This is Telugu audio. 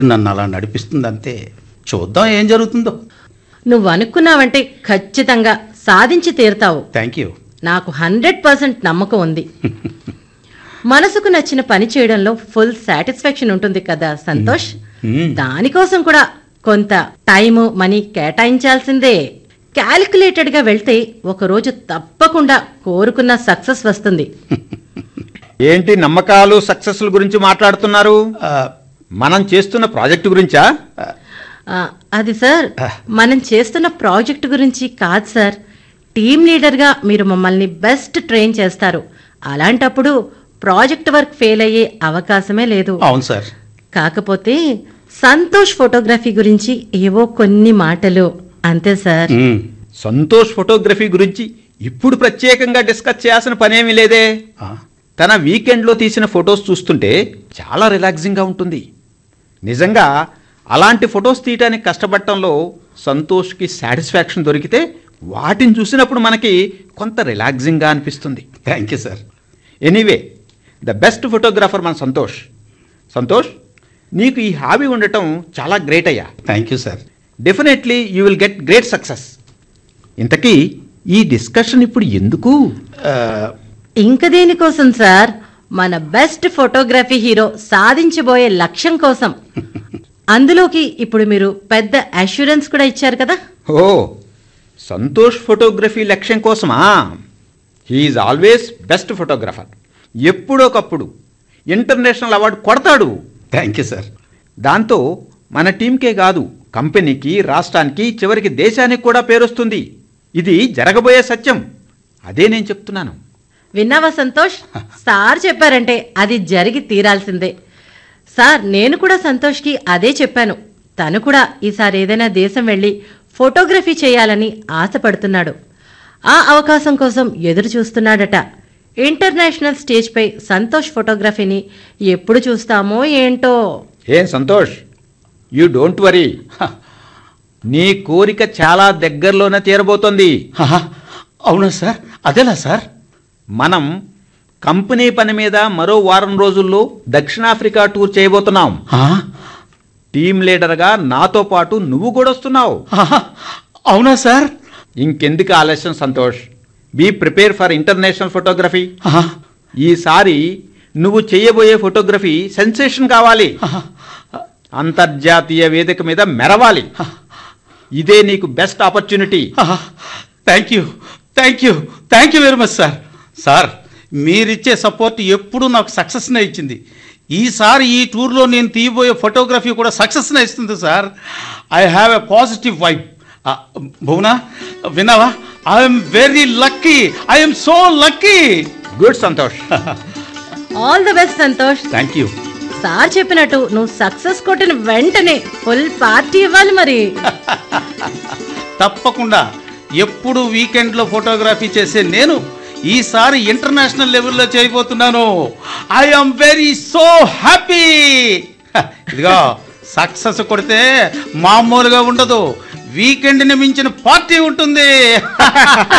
నన్ను అలా నడిపిస్తుంది అంతే చూద్దాం ఏం జరుగుతుందో నువ్వు అనుకున్నావంటే ఖచ్చితంగా సాధించి తీరుతావు థ్యాంక్ యూ నాకు హండ్రెడ్ పర్సెంట్ నమ్మకం ఉంది మనసుకు నచ్చిన పని చేయడంలో ఫుల్ సాటిస్ఫాక్షన్ ఉంటుంది కదా సంతోష్ మ్మ్. దానికోసం కూడా కొంత టైము మనీ కేటాయించాల్సిందే క్యాలిక్యులేటెడ్ గా వెళ్తే ఒకరోజు తప్పకుండా కోరుకున్న సక్సెస్ వస్తుంది ఏంటి నమ్మకాలు సక్సెస్ల గురించి మాట్లాడుతున్నారు ఆ, మనం చేస్తున్న ప్రాజెక్టు గురించా ఆ, అది సార్ మనం చేస్తున్న ప్రాజెక్ట్ గురించి కాదు సార్ టీమ్ లీడర్గా మీరు మమ్మల్ని బెస్ట్ ట్రైన్ చేస్తారు అలాంటప్పుడు ప్రాజెక్ట్ వర్క్ ఫెయిల్ అయ్యే అవకాశమే లేదు అవును సార్ కాకపోతే సంతోష్ ఫోటోగ్రఫీ గురించి ఏవో కొన్ని మాటలు అంతే సార్ మ్మ్. సంతోష్ ఫోటోగ్రఫీ గురించి ఇప్పుడు ప్రత్యేకంగా డిస్కస్ చేయాల్సిన పనేమీ లేదే ఆ, తన వీకెండ్లో తీసిన ఫొటోస్ చూస్తుంటే చాలా రిలాక్సింగ్గా ఉంటుంది నిజంగా అలాంటి ఫొటోస్ తీయడానికి కష్టపడటంలో సంతోష్కి సాటిస్ఫాక్షన్ దొరికితే వాటిని చూసినప్పుడు మనకి కొంత రిలాక్సింగ్గా అనిపిస్తుంది thank you sir anyway the best photographer మన సంతోష్ సంతోష్ నీకు ఈ హాబీ ఉండటం చాలా గ్రేట్ అయ్యా thank you sir definitely you will get great success ఇంతకీ ఈ డిస్కషన్ ఇప్పుడు ఎందుకు ఆ, ఇంక దేనికోసం సార్ మన బెస్ట్ ఫోటోగ్రఫీ హీరో సాధించబోయే లక్ష్యం కోసం అందులోకి ఇప్పుడు మీరు పెద్ద అష్యూరెన్స్ కూడా ఇచ్చారు కదా ఓ సంతోష్ ఫోటోగ్రఫీ లక్ష్యం కోసమా హీఈస్ ఆల్వేస్ బెస్ట్ ఫోటోగ్రఫర్ ఎప్పుడోకప్పుడు ఇంటర్నేషనల్ అవార్డు కొడతాడు థ్యాంక్ యూ సార్ దాంతో మన టీంకే కాదు కంపెనీకి రాష్ట్రానికి చివరికి దేశానికి కూడా పేరొస్తుంది ఇది జరగబోయే సత్యం అదే నేను చెప్తున్నాను విన్నావా సంతోష్ సార్ చెప్పారంటే అది జరిగి తీరాల్సిందే సార్ నేను కూడా సంతోష్కి అదే చెప్పాను తను కూడా ఈసారి ఏదైనా దేశం వెళ్ళి ఫోటోగ్రఫీ చేయాలని ఆశపడుతున్నాడు ఆ అవకాశం కోసం ఎదురు చూస్తున్నాడట ఇంటర్నేషనల్ స్టేజ్పై సంతోష్ ఫోటోగ్రఫీని ఎప్పుడు చూస్తామో ఏంటో ఏం సంతోష్ యూ డోంట్ వరీ నీ కోరిక చాలా దగ్గరలోనే తీరబోతోంది ఆహా, అవునా సార్ అదేలా సార్ మనం కంపెనీ పని మీద మరో వారం రోజుల్లో దక్షిణాఫ్రికా టూర్ చేయబోతున్నాం ఆ, టీం లీడర్గా నాతో పాటు నువ్వు కూడా వస్తున్నావు ఆహా, అవునా సార్ ఇంకెందుకు ఆలస్యం Santosh be prepare for international photography ఆహా, ఈసారి నువ్వు చేయబోయే ఫోటోగ్రఫీ సెన్సేషన్ కావాలి ఆహా, అంతర్జాతీయ వేదిక మీద మెరవాలి ఇదే నీకు బెస్ట్ ఆపర్చునిటీ ఆహా, thank you thank you thank you very much sir sir మీరిచ్చే సపోర్ట్ ఎప్పుడూ నాకు సక్సెస్నే ఇచ్చింది ఈసారి ఈ టూర్లో నేను తీయబోయే ఫోటోగ్రఫీ కూడా సక్సెస్నే ఇస్తుంది sir I have a positive vibe Bhuvana విన్నావా I'm very lucky I'm so lucky good Santosh all the best Santosh thank you sir చెప్పినట్టు నువ్వు సక్సెస్ కొట్టిన వెంటనే ఫుల్ పార్టీ ఇవ్వాలి మరి తప్పకుండా ఎప్పుడు వీకెండ్లో ఫోటోగ్రఫీ చేసే నేను ఈసారి ఇంటర్నేషనల్ లెవెల్లో చేయబోతున్నాను ఐఎమ్ వెరీ సో హ్యాపీ ఇదిగో సక్సెస్ కొడితే మామూలుగా ఉండదు వీకెండ్ని మించిన పార్టీ ఉంటుంది